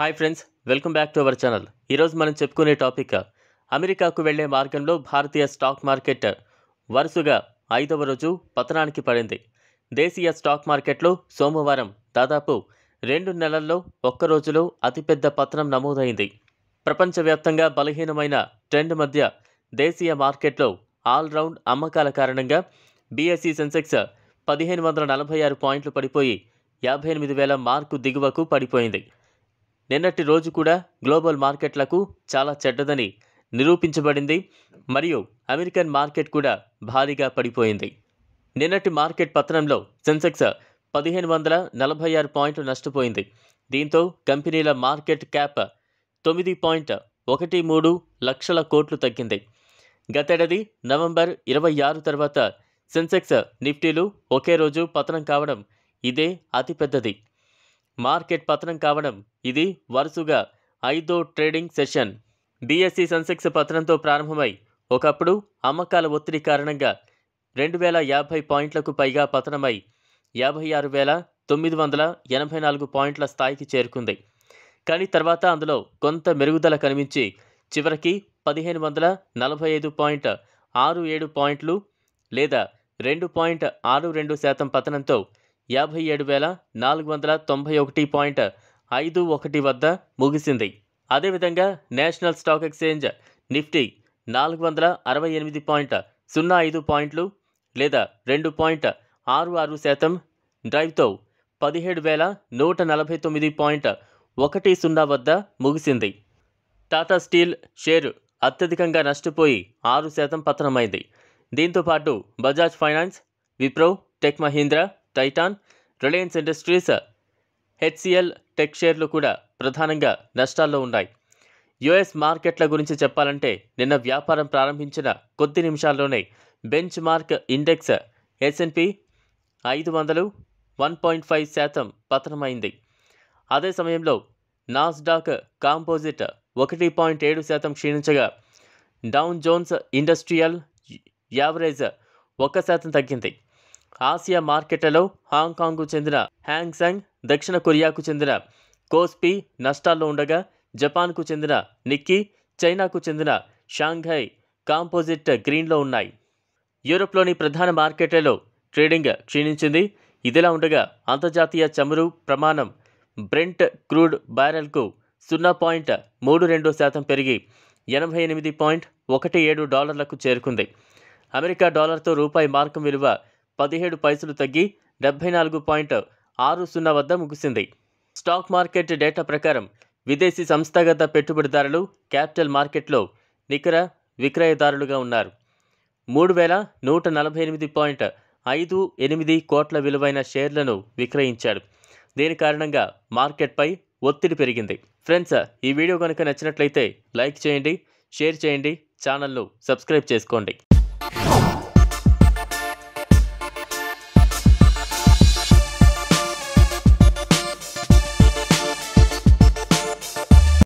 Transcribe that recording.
hi friends welcome back to our channel ఈరోజు మనం చెప్పుకునే టాపిక్ అమెరికాకు వెళ్లే మార్గంలో భారతీయ స్టాక్ మార్కెట్ వరుసగా ఐదవ రోజు పతనానికి పడింది దేశీయ స్టాక్ మార్కెట్లో సోమవారం దాదాపు రెండు నెలల్లో ఒక్క రోజులో అతిపెద్ద పతనం నమోదైంది ప్రపంచవ్యాప్తంగా బలహీనమైన ట్రెండ్ మధ్య దేశీయ మార్కెట్లో ఆల్రౌండ్ అమ్మకాల కారణంగా బీఎస్ఈ సెన్సెక్స్ పదిహేను వందల నలభై ఆరు పాయింట్లు పడిపోయి యాభై ఎనిమిది వేల మార్కు దిగువకు పడిపోయింది నిన్నటి రోజు కూడా గ్లోబల్ మార్కెట్లకు చాలా చెడ్డదని నిరూపించబడింది మరియు అమెరికన్ మార్కెట్ కూడా భారీగా పడిపోయింది నిన్నటి మార్కెట్ పతనంలో సెన్సెక్స్ పదిహేను వందల నలభై ఆరు పాయింట్లు నష్టపోయింది దీంతో కంపెనీల మార్కెట్ క్యాప్ తొమ్మిది పాయింట్ ఒకటి మూడు లక్షల కోట్లు తగ్గింది గతేడాది నవంబర్ ఇరవై ఆరు తర్వాత సెన్సెక్స్ నిఫ్టీలు ఒకే రోజు పతనం కావడం ఇదే అతిపెద్దది మార్కెట్ పతనం కావడం ఇది వరుసగా ఐదో ట్రేడింగ్ సెషన్ బీఎస్సీ సెన్సెక్స్ పతనంతో ప్రారంభమై ఒకప్పుడు అమ్మకాల ఒత్తిడి కారణంగా రెండు వేల యాభై పాయింట్లకు పైగా పతనమై యాభై ఆరు వేల తొమ్మిది వందల ఎనభై నాలుగు పాయింట్ల స్థాయికి చేరుకుంది కానీ తర్వాత అందులో కొంత మెరుగుదల కనిపించి చివరికి పదిహేను వందల నలభై ఐదు పాయింట్ ఆరు ఏడు పాయింట్లు లేదా రెండు పాయింట్ ఆరు రెండు శాతం పతనంతో యాభై ఏడు వేల నాలుగు వందల తొంభై ఒకటి పాయింట్ ఐదు ఒకటి వద్ద ముగిసింది అదేవిధంగా నేషనల్ స్టాక్ ఎక్స్చేంజ్ నిఫ్టీ నాలుగు వందల అరవై ఎనిమిది పాయింట్ సున్నా ఐదు పాయింట్లు లేదా రెండు పాయింట్ ఆరు ఆరు శాతం డ్రైవ్తో పదిహేడు వేల నూట నలభై తొమ్మిది పాయింట్ ఒకటి సున్నా వద్ద ముగిసింది టాటా స్టీల్ షేరు అత్యధికంగా నష్టపోయి ఆరు శాతం పతనమైంది దీంతోపాటు Bajaj finance Wipro tech Mahindra Titan Reliance industries HCL tech షేర్లు కూడా ప్రధానంగా నష్టాల్లో ఉన్నాయి యుఎస్ మార్కెట్ల గురించి చెప్పాలంటే నిన్న వ్యాపారం ప్రారంభించిన కొద్ది నిమిషాల్లోనే బెంచ్ మార్క్ ఇండెక్స్ ఎస్ఎన్పి ఐదు వందలు వన్ పాయింట్ ఫైవ్ శాతం పతనమైంది అదే సమయంలో నాస్డాక్ కాంపోజిట్ ఒకటి పాయింట్ ఏడు శాతం క్షీణించగా డౌన్ జోన్స్ ఇండస్ట్రియల్ యావరేజ్ ఒక్క శాతం తగ్గింది ఆసియా మార్కెట్లలో హాంకాంగ్కు చెందిన హ్యాంగ్సంగ్ దక్షిణ కొరియాకు చెందిన కోస్పి నష్టాల్లో ఉండగా జపాన్కు చెందిన నిక్కీ చైనాకు చెందిన షాంఘై కాంపోజిట్ గ్రీన్లో ఉన్నాయి యూరోప్లోని ప్రధాన మార్కెట్లలో ట్రేడింగ్ క్షీణించింది ఇదిలా ఉండగా అంతర్జాతీయ చమురు ప్రమాణం బ్రెంట్ క్రూడ్ బ్యారెల్కు సున్నా పాయింట్ మూడు రెండు శాతం పెరిగి ఎనభై ఎనిమిది పాయింట్ ఒకటి ఏడు డాలర్లకు చేరుకుంది అమెరికా డాలర్తో రూపాయి మార్కం విలువ పదిహేడు పైసలు తగ్గి డెబ్బై నాలుగు పాయింట్ ఆరు సున్నా వద్ద ముగిసింది స్టాక్ మార్కెట్ డేటా ప్రకారం విదేశీ సంస్థాగత పెట్టుబడిదారులు క్యాపిటల్ మార్కెట్లో నికర విక్రయదారులుగా ఉన్నారు మూడు వేల నూట నలభై ఎనిమిది పాయింట్ ఐదు ఎనిమిది కోట్ల విలువైన షేర్లను విక్రయించాడు దీని కారణంగా మార్కెట్పై ఒత్తిడి పెరిగింది ఫ్రెండ్స్ ఈ వీడియో కనుక నచ్చినట్లయితే లైక్ చేయండి షేర్ చేయండి ఛానల్ను సబ్స్క్రైబ్ చేసుకోండి